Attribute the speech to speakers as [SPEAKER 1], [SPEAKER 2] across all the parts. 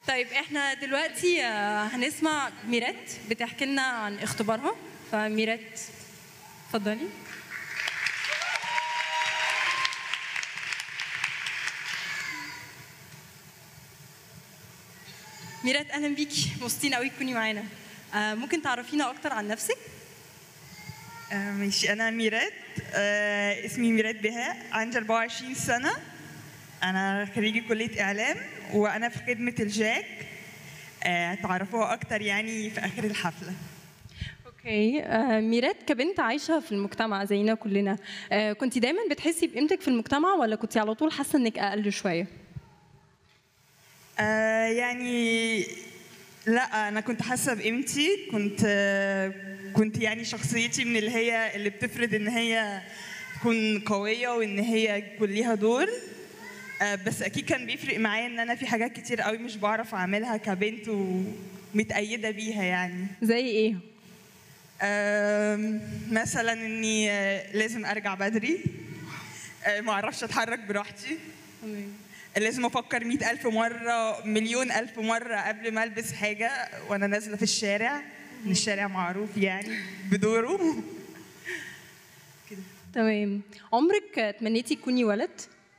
[SPEAKER 1] طيب احنا دلوقتي آه، هنسمع ميرات بتحكي لنا عن اختبارها فميرات اتفضلي ميرات اهلا بيكي مبسوطين قوي تكوني معانا آه، ممكن تعرفينا اكتر عن نفسك
[SPEAKER 2] آه، ماشي أنا ميرات آه، اسمي ميرات بهاء عندي 24 سنة أنا خريجة كلية إعلام وأنا في خدمة الجاك آه، تعرفوها أكتر يعني في آخر الحفلة
[SPEAKER 1] اوكي آه، ميرات كبنت عايشه في المجتمع زينا كلنا آه، كنت دايما بتحسي بقيمتك في المجتمع ولا كنت على طول حاسه انك اقل شويه
[SPEAKER 2] آه، يعني لا أنا كنت حاسة بقيمتي كنت آه، كنت يعني شخصيتي من اللي هي اللي بتفرض إن هي تكون قوية وإن هي يكون ليها دور آه، بس اكيد كان بيفرق معايا ان انا في حاجات كتير قوي مش بعرف اعملها كبنت ومتأيدة بيها يعني
[SPEAKER 1] زي ايه
[SPEAKER 2] آم، مثلا اني آه، لازم ارجع بدري آه، ما اعرفش اتحرك براحتي لازم افكر مئة ألف مرة مليون ألف مرة قبل ما البس حاجة وانا نازلة في الشارع إن الشارع معروف يعني بدوره
[SPEAKER 1] تمام عمرك تمنيتي تكوني ولد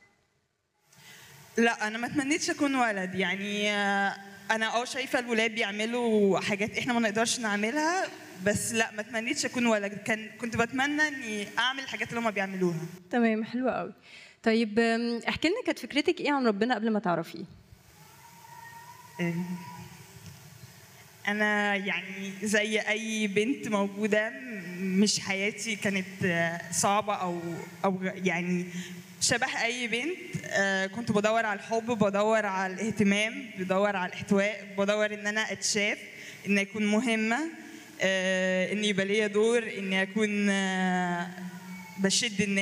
[SPEAKER 2] لا انا ما تمنيتش اكون ولد يعني آه، انا اه شايفه الولاد بيعملوا حاجات احنا ما نقدرش نعملها بس لا ما تمنيتش اكون ولد كان كنت بتمنى اني اعمل الحاجات اللي هم بيعملوها
[SPEAKER 1] تمام حلو قوي طيب آم، احكي لنا كانت فكرتك ايه عن ربنا قبل ما تعرفيه
[SPEAKER 2] آه، انا يعني زي اي بنت موجوده م- مش حياتي كانت آه، صعبه او او يعني شبه اي بنت آه، كنت بدور على الحب بدور على الاهتمام بدور على الاحتواء بدور ان انا اتشاف ان اكون مهمه آه، ان يبقى ليا دور اني اكون آه، بشد الناس